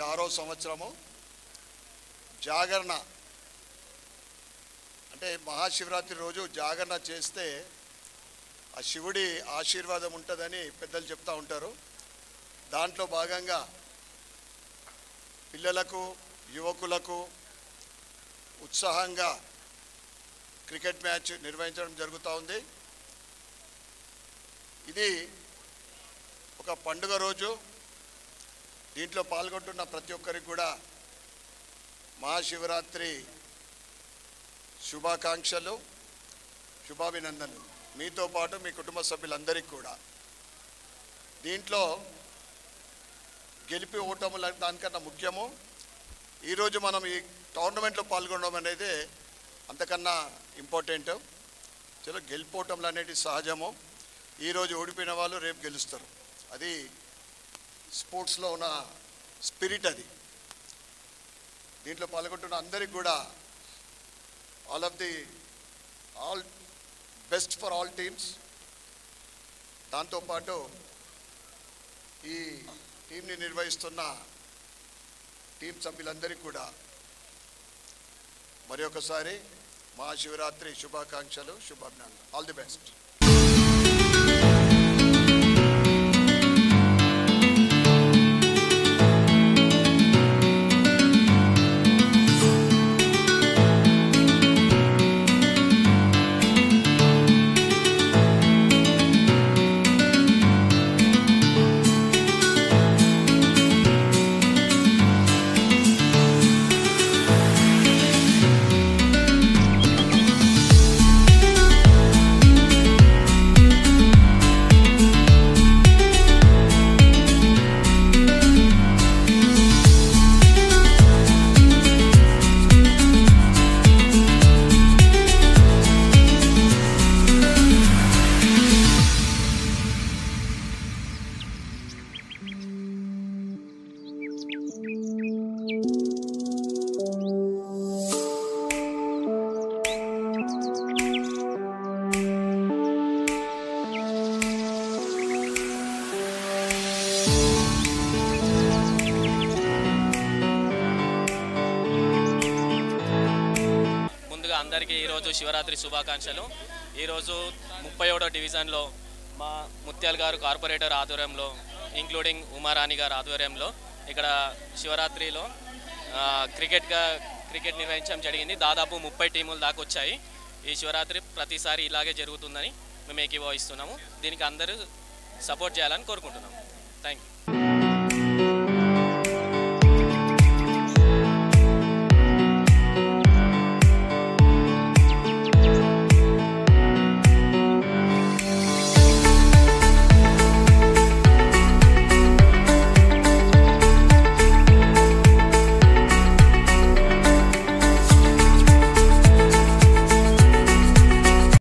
ఆరో సంవత్సరము జాగరణ అంటే మహాశివరాత్రి రోజు జాగరణ చేస్తే ఆ శివుడి ఆశీర్వాదం ఉంటుందని పెద్దలు చెప్తా ఉంటారు దాంట్లో భాగంగా పిల్లలకు యువకులకు ఉత్సాహంగా క్రికెట్ మ్యాచ్ నిర్వహించడం జరుగుతూ ఉంది ఇది ఒక పండుగ రోజు దీంట్లో పాల్గొంటున్న ప్రతి ఒక్కరికి కూడా మహాశివరాత్రి శుభాకాంక్షలు శుభాభినందనలు మీతో పాటు మీ కుటుంబ సభ్యులందరికీ కూడా దీంట్లో గెలిపి ఓటములు దానికన్నా ముఖ్యము ఈరోజు మనం ఈ టోర్నమెంట్లో పాల్గొనడం అనేది అంతకన్నా ఇంపార్టెంట్ చలో గెలిపోవటంలు అనేటి సహజము ఈరోజు ఓడిపోయిన వాళ్ళు రేపు గెలుస్తారు అది స్పోర్ట్స్లో ఉన్న స్పిరిట్ అది దీంట్లో పాల్గొంటున్న అందరికి కూడా all of the all best for all teams దాంతోపాటు ఈ టీంని నిర్వహిస్తున్న టీం సభ్యులందరికీ కూడా మరి ఒకసారి మహాశివరాత్రి శుభాకాంక్షలు శుభాభినందనలు ఆల్ ది బెస్ట్ ముందుగా అందరికీ ఈరోజు శివరాత్రి శుభాకాంక్షలు ఈరోజు ముప్పై ఒకటో డివిజన్లో మా ముత్యాల గారు కార్పొరేటర్ ఆధ్వర్యంలో ఇంక్లూడింగ్ ఉమారాణి గారు ఆధ్వర్యంలో ఇక్కడ శివరాత్రిలో ఆ, క్రికెట్గా క్రికెట్ నిర్వహించడం జరిగింది దాదాపు ముప్పై టీములు దాకా వచ్చాయి ఈ శివరాత్రి ప్రతిసారి ఇలాగే జరుగుతుందని మేము ఏకీభవిస్తున్నాము దీనికి అందరూ సపోర్ట్ చేయాలని కోరుకుంటున్నాము థ్యాంక్ యూ